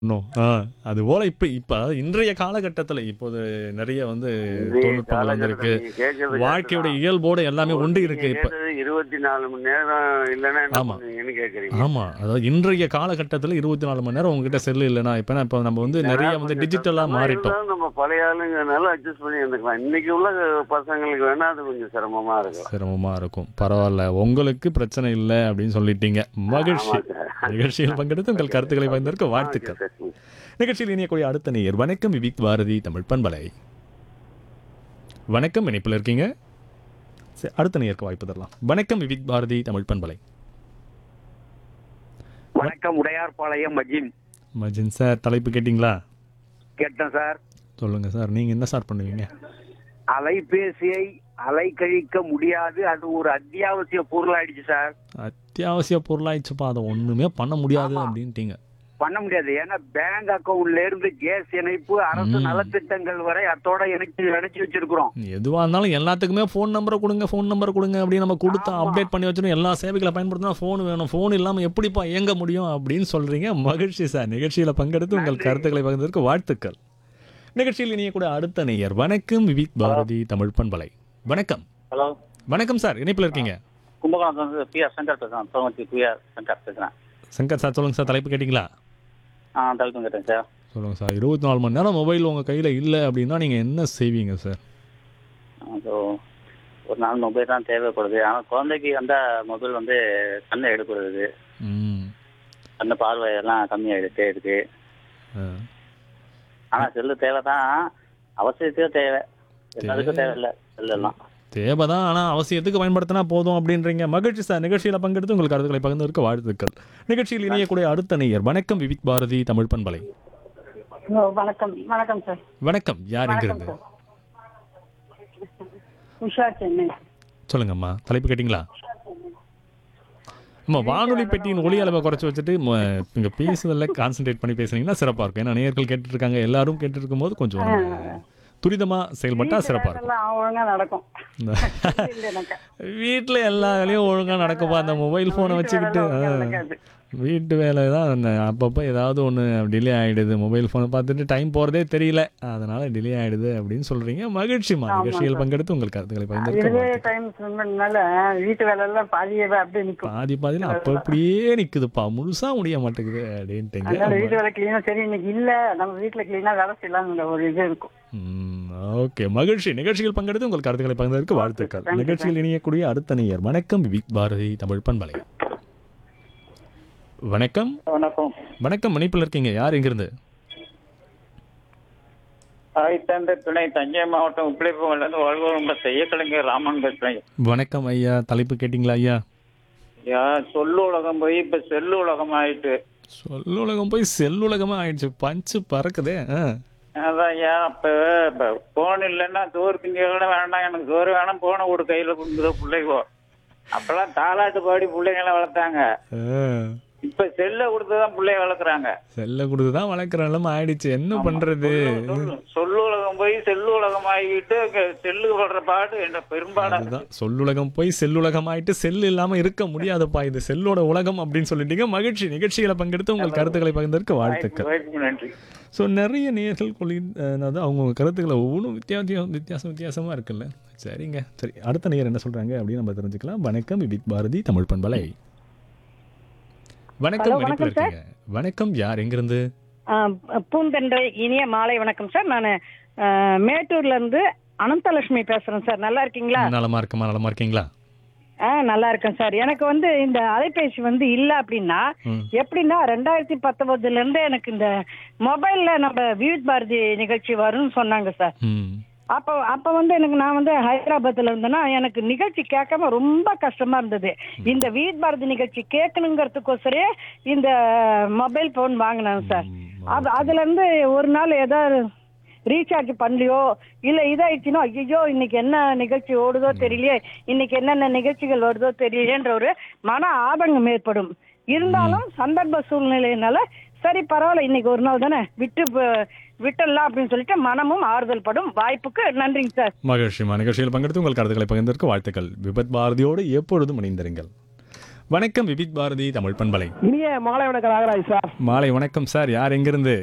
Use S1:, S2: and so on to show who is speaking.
S1: இன்னும். ஆ. அதுபோல இப்ப இப்ப அதாவது இன்றைய காலகட்டத்துல இப்போது நெறைய வந்து
S2: இன்றைய
S1: தொழில்நுட்பங்கள் வந்திருக்கு.
S2: காலகட்டத்துல நீங்க கேட்கறது
S1: வாழ்க்கையோட
S2: கரெக்ட் தான்.
S1: இயல்போட எல்லாமே ஒன்றி
S2: நீங்க
S1: இருக்கு இப்ப.
S2: கேட்டது 24 மணி நேரம் இல்லைன்னா என்ன
S1: ஆமா.
S2: பண்ணுவீங்கன்னு கேட்குறீங்க
S1: ஆமா. அதாவது இன்றைய காலகட்டத்துல 24 மணி நேரம் உங்ககிட்ட செல் இல்லன்னா, இப்ப இப்ப நம்ம வந்து நெறைய வந்து டிஜிட்டலா மாறிட்டோம்.
S2: நம்ம பழைய ஆளுங்கனால அட்ஜஸ்ட் பண்ணி இருந்துக்கலாம் இன்னைக்கு உள்ள பசங்களுக்கு வேணா அது கொஞ்சம் சிரமமா இருக்கலாம்
S1: சிரமமா இருக்கும். பரவால்ல. உங்களுக்கு பிரச்சனை இல்ல அப்படின்னு சொல்லிட்டீங்க. மகிழ்ச்சி.
S2: ஆமா சார்.
S1: நிகழ்ச்சியில் பங்கெடுத்து உங்கள் கருத்துக்களை பகிர்ந்ததற்கு வாழ்த்துக்கள்.
S2: Okay sir.
S1: நிகழ்ச்சியில் இணையக்கூடிய அடுத்த நேயர் வணக்கம் விவிக் பாரதி தமிழ் பண்பலை வணக்கம் இணைப்பில் இருக்கீங்க சரி, அடுத்த நேயருக்கு வாய்ப்பு தரலாம் வணக்கம் விவிக் பாரதி தமிழ் பண்பலை
S3: வணக்கம் உடையார்பாளையம் மஜின்
S1: மஜின் சார் தலைப்பு கேட்டிங்களா
S3: கேட்டேன் சார்
S1: சொல்லுங்க சார் நீங்க என்ன சார் பண்ணுவீங்க
S3: அலைபேசியை அலைக்கழிக்க முடியாது அது ஒரு அத்தியாவசிய பொருளாயிடுச்சு சார்
S1: அத்தியாவசிய பொருளாயிடுச்சுப்பா அதை ஒண்ணுமே பண்ண முடியாது
S3: ஆமா.
S1: அப்படின்ட்டீங்க
S3: பண்ண முடியாது ஏன்னா பேங்க் அக்கவுண்ட்ல இருந்து கேஸ் இணைப்பு அரசு
S1: ம்.
S3: நலத்திட்டங்கள் வரை அத்தோட இணைச்சு இணைச்சு வச்சிருக்கிறோம்
S1: எதுவா இருந்தாலும் எல்லாத்துக்குமே ஃபோன் நம்பரை கொடுங்க ஃபோன் நம்பரை கொடுங்க அப்படின்னு நம்ம கொடுத்தா
S3: ஆமா.
S1: அப்டேட் பண்ணி வச்சிடும் எல்லா சேவைகளை பயன்படுத்தினா ஃபோன் வேணும் ஃபோன் இல்லாம எப்படிப்பா இயங்க முடியும் அப்படின்னு சொல்றீங்க மகிழ்ச்சி சார் நிகழ்ச்சியில பங்கெடுத்து உங்கள்
S3: நன்றி.
S1: கருத்துக்களை பகிர்ந்ததற்கு வாழ்த்துக்கள் நிகழ்ச்சியில் இனிய கூட அடுத்த நேயர் வணக்கம் விவிக் பாரதி தமிழ் பண்பலை வணக்கம்
S4: ஹலோ
S1: வணக்கம் சார் இணைப்பில் இருக்கீங்க
S4: கும்பகோணம் வந்து பிஆர் சங்கர் பேசுகிறேன் தோமத்தி பிஆர் சங்கர் பேசுகிறேன்
S1: சங்கர் சார் சொல்லுங்க சார் தலைப்பு கேட்டிங்களா
S4: ஆ தலைப்பு கேட்டேன் சார்
S1: சொல்லுங்க சார் இருபத்தி நாலு மணி நேரம் மொபைல் உங்க கையில இல்லை அப்படின்னா நீங்க என்ன செய்வீங்க சார்
S4: ஸோ ஒரு நாள் மொபைல் தான் தேவைப்படுது ஆனால் குழந்தைக்கு வந்த மொபைல் வந்து கண்ணை எடுக்கிறது
S1: ம்
S4: கண்ணு பார்வை எல்லாம் கம்மியாகிடுட்டே இருக்கு
S1: ஆ.
S4: ஆனால் செல்லு தேவை தான் அவசியத்துக்கு தேவை எல்லாத்துக்கும் தேவையில்லை செல்லெல்லாம்
S1: தேவைதான் ஆனால் அவசியத்துக்கு பயன்படுத்தினா போதும் அப்படின்றீங்க மகிழ்ச்சி சார் நிகழ்ச்சியில் பங்கெடுத்து உங்கள் கருத்துக்களை பகிர்ந்ததற்கு வாழ்த்துக்கள் நிகழ்ச்சியில் இணையக்கூடிய அடுத்த நேயர் வணக்கம் விவிக் பாரதி தமிழ் பண்பலை
S5: ஹலோ வணக்கம் வணக்கம் சார்
S1: வணக்கம் யார்
S5: வணக்கம்
S1: எங்கிருந்து
S5: சார் உஷா சென்னை
S1: சொல்லுங்கம்மா தலைப்பு கேட்டிங்களா அம்மா வானொலி பெட்டியின் ஒலி அளவை குறைச்சி வச்சுட்டு ம- இங்க பேசுதலில் கான்சென்ட்ரேட் பண்ணி பேசுனீங்கன்னா சிறப்பாக இருக்கும் ஏன்னா நேயர்கள் கேட்டுட்டு இருக்காங்க எல்லாரும் கேட்டுட்டு இருக்கும்போது கொஞ்சம் நம்ம துரிதமா செயல்பட்டா சிறப்பாக இருக்கும்
S5: எல்லாம் ஒழுங்கா நடக்கும் இல்ல எனக்கு.
S1: வீட்டில் எல்லா வேலையும் ஒழுங்கா நடக்கும்பா அந்த மொபைல் ஃபோனை
S5: வீட்டு
S1: வச்சுக்கிட்டு
S5: வேலை ஒழுங்கா
S1: ஆ.
S5: நடக்காது.
S1: வீட்டு வேலை தான் அந்த அப்பப்போ ஏதாவது ஒன்று டிலே ஆகிடுது மொபைல் ஃபோனை பார்த்துட்டு டைம் போகிறதே தெரியல அதனால டிலே ஆகிடுது அப்படின்னு சொல்கிறீங்க மகிழ்ச்சிமா
S5: ஆமா
S1: நிகழ்ச்சியில்
S5: சார்.
S1: பங்கெடுத்து உங்கள் கருத்துக்களை
S5: இதுவே
S1: பகிர்ந்து
S5: டைம் ஸ்பெண்ட் பண்ணனால வீட்டு வேலை எல்லாம் பாதியவே அப்படியே நிற்கும்
S1: பாதி பாதியில் அப்போ அப்படியே நிற்குதுப்பா முழுசாக முடிய மாட்டேங்குது அப்படின்ட்டுங்க
S5: அதனால வீட்டு வேலை கிளீனா சரி இன்னைக்கு இல்ல நம்ம வீட்டுல கிளீனா வேலை செய்யலாம்ங்கிற ஒரு இது இருக்கும்
S1: ஓகே மகிழ்ச்சி நிகழ்ச்சியில் பங்கெடுத்து உங்கள் கருத்துக்களை பகிர்ந்ததற்கு வாழ்த்துக்கள்
S5: thank you,
S1: நிகழ்ச்சியில் இணையக்கூடிய அடுத்த நேயர் வணக்கம் விவிக் பாரதி தமிழ் பண்பலை வணக்கம்
S4: வணக்கம்
S1: வணக்கம் மணிப்பில் இருக்கீங்க யார் எங்கிருந்து
S4: ஆயிரத்தாண்டு துணை தஞ்சை மாவட்டம் உப்பிலிப்பூர்லேருந்து வாழ்வோம் செய்யக்கலைஞர் ராமன் பேசுகிறேன்
S1: வணக்கம் ஐயா தலைப்பு கேட்டிங்களா ஐயா
S4: யா சொல்லு உலகம் போய் இப்போ செல்லு உலகம் ஆயிட்டு
S1: சொல்லுலகம் போய் செல்லுலகமா ஆயிடுச்சு பஞ்சு பறக்குதே ஆ.
S4: அதான் ஏன் அப்போ இப்போ ஃபோன் இல்லைன்னா சோறு திங்க கூட வேண்டாம் எனக்கு சோறு வேணாம் போனை ஒரு கையில் கொடுக்குற பிள்ளைகோ அப்போல்லாம் தாலாட்டு பாடி பிள்ளைங்களை வளர்த்தாங்க
S1: ஆ.
S4: இப்போ செல்லை கொடுத்து தான் பிள்ளைய வளர்க்குறாங்க
S1: செல்ல கொடுத்து தான் வளர்க்குற நிலைமை ஆயிடுச்சு என்ன பண்றது
S4: சொல்லு உலகம் போய் செல்லு உலகம் ஆகிட்டு செல்லு படுற பாடு என்ற பெரும்பாடாக
S1: அதுதான் சொல்லுலகம் போய் செல்லுலகம் ஆயிட்டு செல் இல்லாம இருக்க முடியாதுப்பா இது செல்லோட உலகம் அப்படின்னு சொல்லிட்டீங்க மகிழ்ச்சி நிகழ்ச்சிகளை பங்கெடுத்து உங்கள் கருத்துக்களை பகிர்ந்ததற்கு வாழ்த்துக்கள்
S4: வாய்ப்புக்கு நன்றி
S1: ஸோ நிறைய நேர்கள் கொள்ளி அதாவது அவங்க கருத்துக்களை ஒவ்வொன்றும் வித்தியாசம் வித்தியாசம் வித்தியாசமாக இருக்குல்ல சரிங்க சரி அடுத்த நேயர் என்ன சொல்கிறாங்க அப்படின்னு நம்ம தெரிஞ்சுக்கலாம் வணக்கம் விபிக் பாரதி தமிழ் பண்பலை வணக்கம்
S5: Hello,
S1: இணைப்பில்
S5: வணக்கம் சார்.
S1: இருக்கீங்க வணக்கம் யார் எங்கிருந்து
S5: ஆ, பூந்தென்றை இனிய மாலை வணக்கம் சார் நான் மேட்டூர்ல இருந்து அனந்தலட்சுமி பேசுறேன் சார் நல்லா இருக்கீங்களா
S1: நலமா இருக்கமா நலமா இருக்கீங்களா
S5: ஆ நல்லா இருக்கேன் சார் எனக்கு வந்து இந்த அலைபேசி வந்து இல்ல அப்படின்னா
S1: ம்
S5: எப்படின்னா ரெண்டாயிரத்தி பத்தொன்பதுல இருந்து எனக்கு இந்த மொபைல்ல நம்ம வியூத் பாரதி நிகழ்ச்சி வரும்னு சொன்னாங்க சார்
S1: ம்
S5: அப்போ அப்போ வந்து எனக்கு நான் வந்து ஹைதராபாத்ல இருந்தேன்னா எனக்கு நிகழ்ச்சி கேட்காம ரொம்ப கஷ்டமா இருந்தது இந்த வீத் பாரதி நிகழ்ச்சி கேட்கணுங்கிறதுக்கோசரே இந்த மொபைல் போன் வாங்கினேன் சார்
S1: ம்,
S5: அது அதுல இருந்து ஒரு நாள் ஏதாவது ரீசார்ஜ் பண்ணலையோ இல்ல இதாயிடுச்சுன்னா ஐயோ இன்னைக்கு என்ன நிகழ்ச்சி ஓடுதோ தெரியலையே இன்னைக்கு என்னென்ன நிகழ்ச்சிகள் வருதோ தெரியலையேன்ற ஒரு மன ஆதங்கம் ஏற்படும் இருந்தாலும் சந்தர்ப்ப சூழ்நிலையினால சரி பரவாயில்ல இன்னைக்கு ஒரு நாள் தானே விட்டு ப- விட்டுடலாம் அப்படின்னு சொல்லிட்டு மனமும் ஆறுதல் படும் வாய்ப்புக்கு நன்றிங்க சார்
S1: மகிழ்ச்சிமா நிகழ்ச்சியில் பங்கெடுத்து உங்கள் கருத்துக்களை பகிர்ந்ததற்கு வாழ்த்துக்கள் விபத் பாரதியோடு எப்பொழுதும் இணைந்திருங்கள் வணக்கம் விபித் பாரதி தமிழ் பண்பலை
S6: இனிய மாலை வணக்கம் நாகராஜ் சார்
S1: மாலை வணக்கம் சார் யார் எங்கிருந்து